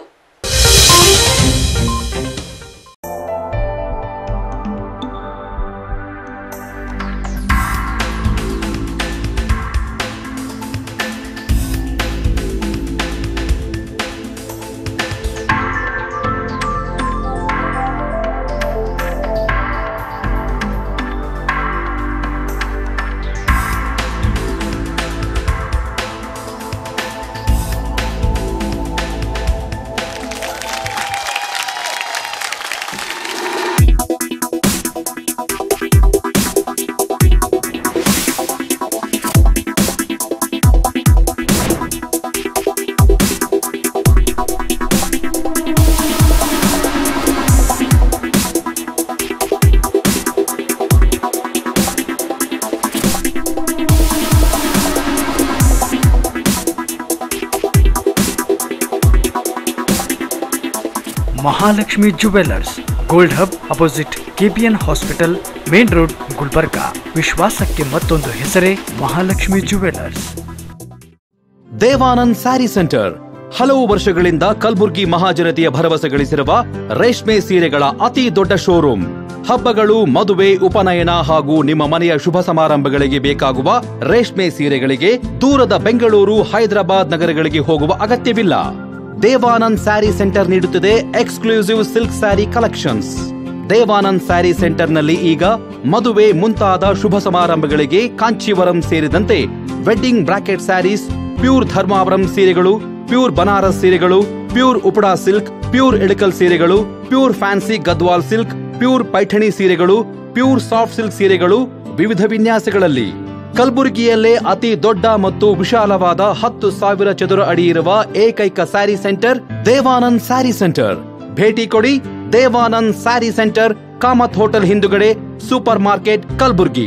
Mahalakshmi jewellers gold hub opposite KPN hospital main road Gulbarga ವಿಶ್ವಾಸಕ್ಕೆ ಮತ್ತೊಂದು ಹೆಸರೇ Mahalakshmi jewellers Devanand saree centre ಹಲವು ವರ್ಷಗಳಿಂದ ಕಲ್ಬುರ್ಗಿ ಮಹಾಜನತೆಯ ಭರವಸೆ ಗಳಿಸಿರುವ ರೇಷ್ಮೆ ಸೀರೆಗಳ ಅತಿ ದೊಡ್ಡ ಶೋರೂಮ್ ಹಬ್ಬಗಳು ಮದುವೆ ಉಪನಯನ ಹಾಗೂ ನಿಮ್ಮ ಮನೆಯ ಶುಭ ಸಮಾರಂಭಗಳಿಗೆ ಬೇಕಾಗುವ ರೇಷ್ಮೆ ಸೀರೆಗಳಿಗೆ ದೂರದ ಬೆಂಗಳೂರು ಹೈದರಾಬಾದ್ ನಗರಗಳಿಗೆ ಹೋಗುವ ಅಗತ್ಯವಿಲ್ಲ ದೇವಾನಂದ್ ಸ್ಯಾರಿ ಸೆಂಟರ್ ನೀಡುತ್ತಿದೆ exclusive silk saree collections Devanand saree ಸೆಂಟರ್ನಲ್ಲಿ ಈಗ ಮದುವೆ ಮುಂತಾದ ಶುಭ ಸಮಾರಂಭಗಳಿಗೆ ಕಾಂಚೀವರಂ ಸೇರಿದಂತೆ wedding brocade sarees pure Dharmavaram ಸೀರೆಗಳು ಪ್ಯೂರ್ ಬನಾರಸ್ ಸೀರೆಗಳು pure Uppada silk pure Ilkal ಸೀರೆಗಳು pure fancy Gadwal silk pure Paithani ಸೀರೆಗಳು ಪ್ಯೂರ್ ಸಾಫ್ಟ್ ಸಿಲ್ಕ್ ಸೀರೆಗಳು ವಿವಿಧ ವಿನ್ಯಾಸಗಳಲ್ಲಿ ಕಲಬುರಗಿಯಲ್ಲೇ ಅತಿ ದೊಡ್ಡ ಮತ್ತು ವಿಶಾಲವಾದ ಹತ್ತು ಸಾವಿರ ಚದುರ ಅಡಿ ಇರುವ ಏಕೈಕ saree centre Devanand saree centre ಭೇಟಿ ಕೊಡಿ Devanand saree centre Kamath hotel ಹಿಂದುಗಡೆ super market Kalaburagi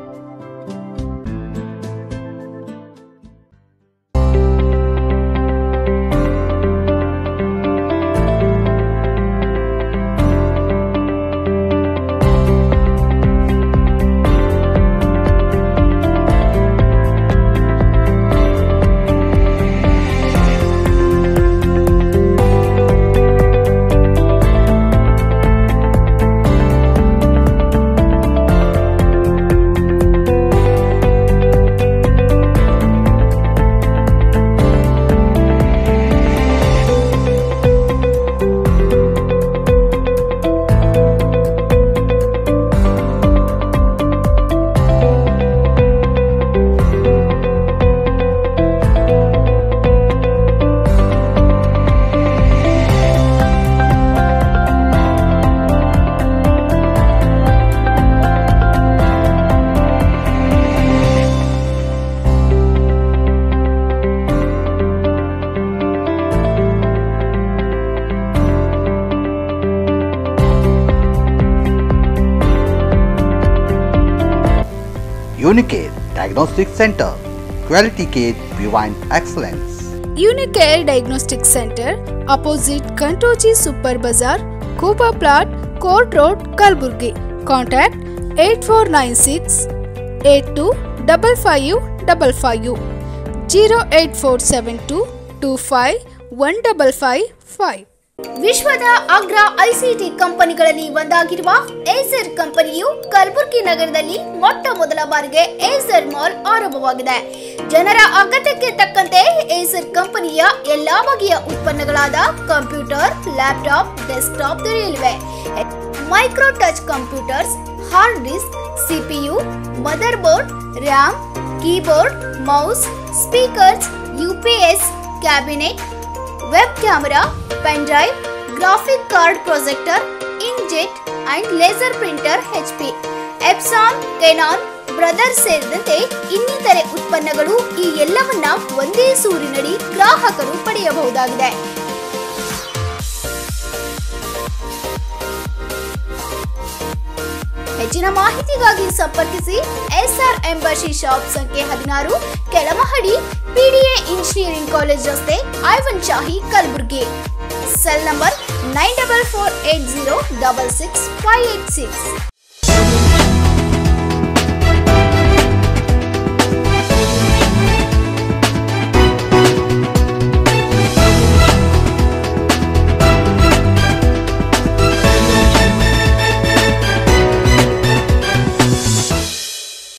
Unicare Diagnostic Center. Quality care beyond excellence. Unicare diagnostic centre opposite ಕಂಟೋಜಿ super bazaar Khuba plot court road Kalaburagi contact eight four nine six eight two double five double five zero eight four seven two two five one double five five ವಿಶ್ವದ ಅಗ್ರ ICT ಕಂಪನಿಗಳಲ್ಲಿ ಒಂದಾಗಿರುವ Acer ಕಂಪನಿಯು ಕಲಬುರಗಿ ನಗರದಲ್ಲಿ ಮೊಟ್ಟ ಮೊದಲ ಬಾರಿಗೆ ಏಸರ್ ಮಾಲ್ ಆರಂಭವಾಗಿದೆ ಜನರ ಅಗತ್ಯಕ್ಕೆ ತಕ್ಕಂತೆ ಏಸರ್ ಕಂಪನಿಯ ಎಲ್ಲಾ ಬಗೆಯ ಉತ್ಪನ್ನಗಳಾದ ಕಂಪ್ಯೂಟರ್ ಲ್ಯಾಪ್ಟಾಪ್ ಡೆಸ್ಕ್ಟಾಪ್ ದೊರೆಯಲಿವೆ Micro Touch computers hard disk CPU motherboard RAM keyboard mouse speakers UPS cabinet web camera pen drive graphic card projector inkjet and laser printer HP Epson Canon Brother ಸೇರಿದಂತೆ ಇನ್ನಿತರೆ ಉತ್ಪನ್ನಗಳು ಈ ಎಲ್ಲವನ್ನ ಒಂದೇ ಸೂರಿನಡಿ ಗ್ರಾಹಕರು ಪಡೆಯಬಹುದಾಗಿದೆ ಹೆಚ್ಚಿನ ಮಾಹಿತಿಗಾಗಿ ಸಂಪರ್ಕಿಸಿ ಎಸ್ಆರ್ ಎಂಬಸಿ ಶಾಪ್ ಸಂಖ್ಯೆ ಹದಿನಾರು ಕೆಳಮಹಡಿ ಪಿಡಿಎ ಇಂಜಿನಿಯರಿಂಗ್ ಕಾಲೇಜ್ ರಸ್ತೆ Aiwan Shahi Kalaburagi cell number nine double four eight zero double six five eight six